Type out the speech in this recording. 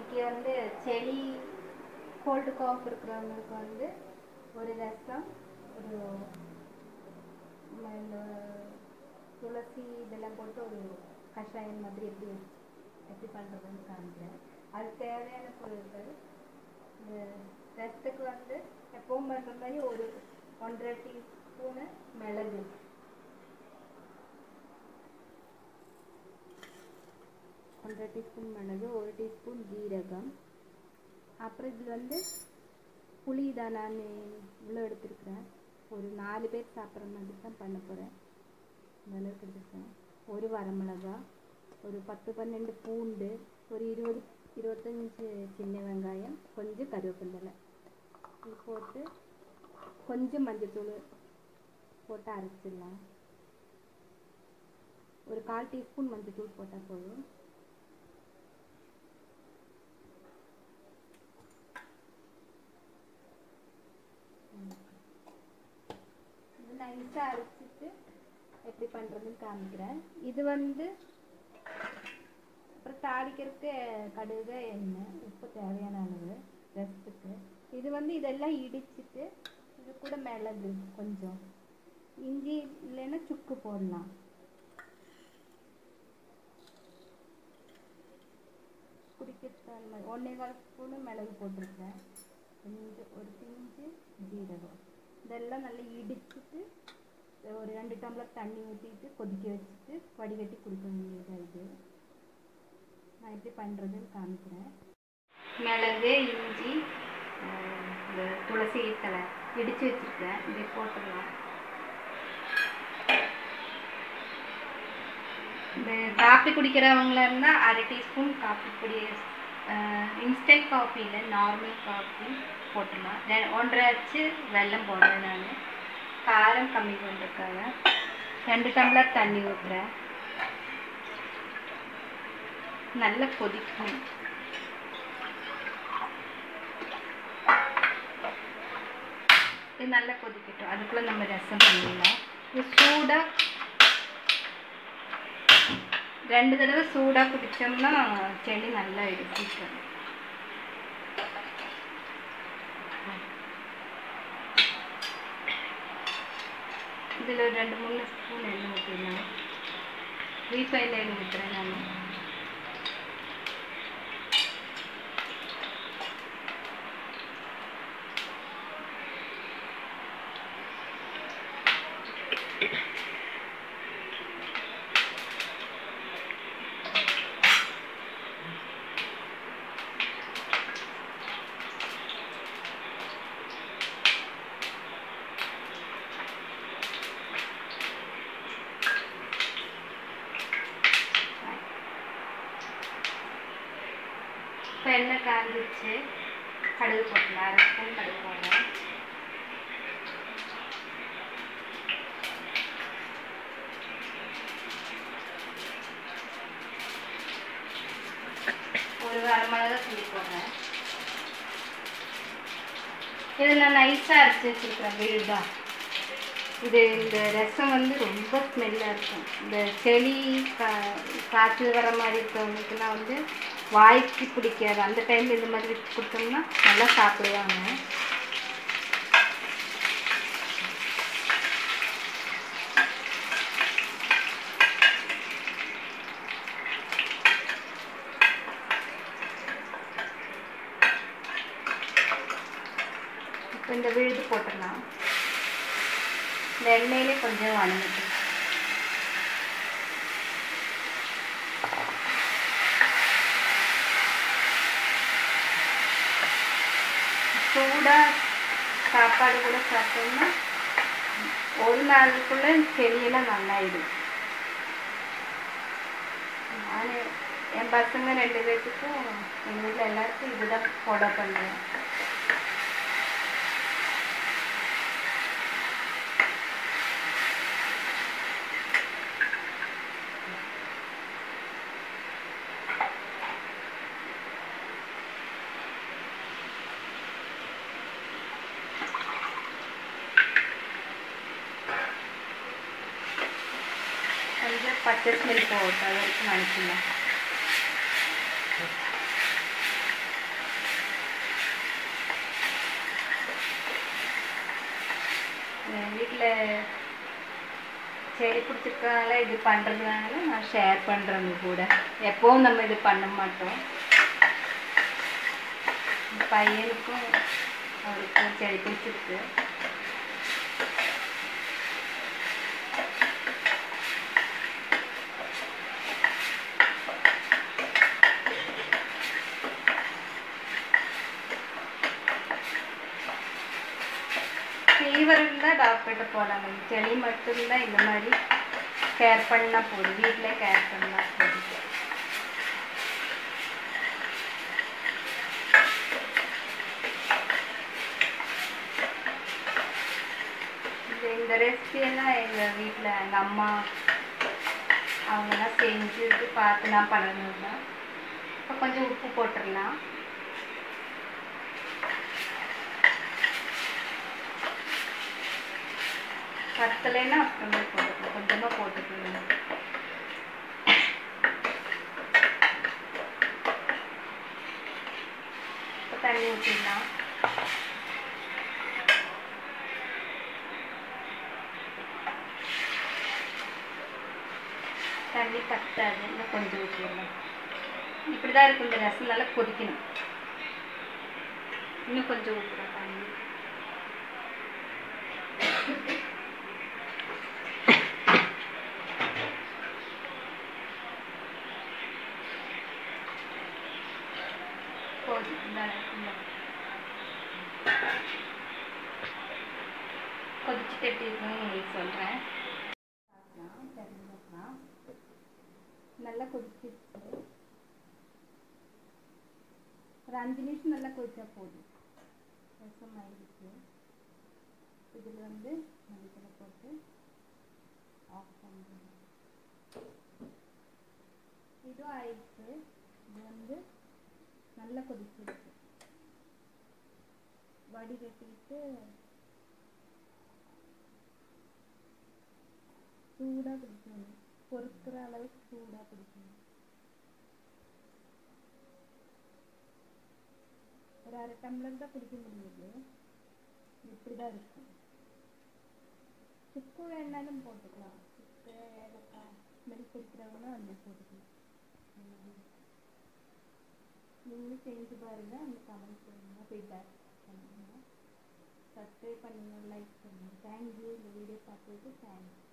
இன்னைக்கு வந்து செளி cold cough இருக்கிறவங்களுக்கு வந்து ஒரு ரசம் ஒரு ம, இந்த துளசி இதெல்லாம் போட்டு ஒரு கஷாயம் மாதிரி எப்படி வச்சு எப்படி பண்ணுறதுன்னு காமிக்கிறேன் அது தேவையான பொருட்கள் இந்த ரசத்துக்கு வந்து எப்பவும் பண்ணுற மாதிரி ஒரு ஒன்றரை டீஸ்பூனு மிளகு ஒன்றரை டீஸ்பூன் மிளகு ஒரு டீஸ்பூன் ஜீரகம் அப்புறம் இது வந்து புளி தான் நான் இவ்வளோ எடுத்துருக்குறேன் ஒரு நாலு பேர் சாப்பிட்ற மாதிரி தான் பண்ண போகிறேன் இந்த அளவுக்கு எடுத்துருக்கேன் ஒரு வரமிளகா ஒரு பத்து பன்னெண்டு பூண்டு ஒரு இருபது இருபத்தஞ்சி சின்ன வெங்காயம் கொஞ்சம் கருவேப்பிலை இது போட்டு கொஞ்சம் மஞ்சத்தூள் போட்டு அரைச்சிடலாம் ஒரு கால் டீஸ்பூன் மஞ்சத்தூள் போட்டால் போதும் இது நைஸாக அரைச்சிட்டு எப்படி பண்ணுறதுன்னு காமிக்கிறேன் இது வந்து அப்புறம் தாளிக்கிறதுக்கு கடுகு எண்ணெய் உப்பு தேவையான அளவு ரசத்துக்கு இது வந்து இதெல்லாம் இடிச்சிட்டு இது கூட மிளகு கொஞ்சம் இஞ்சி இல்லைன்னா சுக்கு போடலாம் குடிக்க ஒன்றே கால் ஸ்பூனு மிளகு போட்டிருக்கேன் கொஞ்சம் ஒரு பிஞ்சு ஜீரகம் இதெல்லாம் நல்லா இடிச்சிட்டு ஒரு ரெண்டு டம்ளர் தண்ணி ஊற்றிட்டு கொதிக்க வச்சுட்டு வடிகட்டி குடிக்க வேண்டியதாக இது நான் எப்படி பண்ணுறதுன்னு காமிக்கிறேன் மிளகு இஞ்சி அஹ், இந்த துளசி தலை இடித்து வச்சுருக்கேன் இதை போட்டுடலாம் இந்த காப்பி குடிக்கிறவங்களா இருந்தால் அரை டீஸ்பூன் காப்பி பொடி இன்ஸ்டன்ட் காஃபியில் நார்மல் காஃபி போட்டுடலாம் ரெ- ஒன்றரை அச்சு வெல்லம் போடுறேன் நான் காரம் கம்மி பண்ணுறதுக்காக ரெண்டு டம்ளர் தண்ணி ஊற்றுறேன் நல்லா கொதிக்கணும் இது நல்லா கொதிக்கட்டும் அதுக்குள்ளே நம்ம ரசம் பண்ணிடலாம் இது சூடாக ரெண்டு தடவை சூடாக குடித்தோம்னா செடி நல்லா எடுத்துக்கும் இதில் ஒரு ரெண்டு மூணு ஸ்பூன் எண்ணெய் ஊற்றிடலாம் ரீஃபைண்ட் எண்ணெய் ஊற்றுறேன் நான் இப்போ எண்ணெய் காஞ்சிச்சு கடுகு போட்டலாம் அரை ஸ்பூன் கடுகு போடுறேன் ஒரு அரை மிளகா கிள்ளி போடுறேன் இது நான் நைஸாக அரைச்சி வச்சுருக்கிறேன் விழுதா இது இந்த ரசம் வந்து ரொம்ப ஸ்மெல்லாக இருக்கும் இந்த செளி கா காய்ச்சல் வர மாதிரி இருக்கிறவங்களுக்குலாம் வந்து வாய்க்கு பிடிக்காது அந்த டைமில் இந்த மாதிரி வச்சு கொடுத்தோம்னா நல்லா சாப்பிடுவாங்க இப்போ இந்த விழுது போட்டுடலாம் இந்த எண்ணெயிலே கொஞ்சம் வணங்கிட்டு சூடாக சாப்பாடு கூட சாப்பிட்டோம்னா ஒரு நாளுக்குள்ள செடியெல்லாம் நல்லாயிடும் நான் என் பசங்க ரெண்டு பேர்த்துக்கும் எங்கள் வீட்டில் எல்லாருக்கும் இதுதான் ஃபாலோ பண்ணுறேன் கொஞ்சம் பச்சை ஸ்மெல் போகட்டும் அது வரைக்கும் நினைக்கலாம் வீட்டில் செடி பிடிச்சிருக்கனால இது பண்ணுறதுனால நான் ஷேர் பண்ணுறேங்க கூட எப்போவும் நம்ம இது பண்ண மாட்டோம் பையனுக்கும் அவருக்கும் செடி பிடிச்சிருக்கு ஃபீவர் இருந்தால் டாக்டர்கிட்ட போகலாங்க செடி மட்டும்தான் இந்த மாதிரி கேர் பண்ணால் போதும் வீட்டிலே கேர் பண்ணால் போதும் இது இந்த ரெசிபியெல்லாம் எங்கள் வீட்டில் எங்கள் அம்மா அவங்கெல்லாம் செஞ்சுட்டு பார்த்து நான் பண்ணணும் தான் இப்போ கொஞ்சம் உப்பு போட்டுடலாம் பத்தலைன்னா அப்புறமே போட்டுக்கலாம் கொஞ்சமாக போட்டுக்கலாம் இப்போ தண்ணி ஊற்றிடலாம் தண்ணி பத்தாது இன்னும் கொஞ்சம் ஊற்றிடலாம் இப்படி தான் இருக்கும் இந்த ரசம் நல்லா கொதிக்கணும் இன்னும் கொஞ்சம் ஊற்றுறேன் தண்ணி போதும் இந்தாங்க, இந்தாங்க. கொதிச்சுட்டு எப்படி இருக்குன்னு உங்களுக்கு சொல்கிறேன் தெரிஞ்சுக்கலாம் நல்லா கொதிச்சிருச்சு ஒரு அஞ்சு நிமிஷம் நல்லா கொதிச்சா போதும் ரசம் ஆயிடுச்சு இதில் வந்து மல்லித்தலை போட்டு ஆஃப் பண்ணுறேன் இதுவும் ஆயிடுச்சு இது வந்து நல்லா கொதிச்சிருச்சு வடிகட்டிட்டு சூடாக குடிக்கணும் பொறுக்கிற அளவுக்கு சூடாக குடிக்கணும் ஒரு அரை டம்ளர் தான் குடிக்க முடியுது இப்படி தான் இருக்கும் சுக்கு வேணாலும் போட்டுக்கலாம் சுக்கு ஏலக்காய் ஸ்மெல் பிடிக்கிறவங்களும் அதில் போட்டுக்கலாம் நீங்களும் செஞ்சு பாருங்கள் அந்த கமெண்ட் பண்ணுங்கள் ஃபீட்பேக் பண்ணுங்கள் சப்ஸ்கிரைப் பண்ணுங்கள் லைக் பண்ணுங்கள் தேங்க்யூ இந்த வீடியோ பார்த்ததுக்கு தேங்க்ஸ்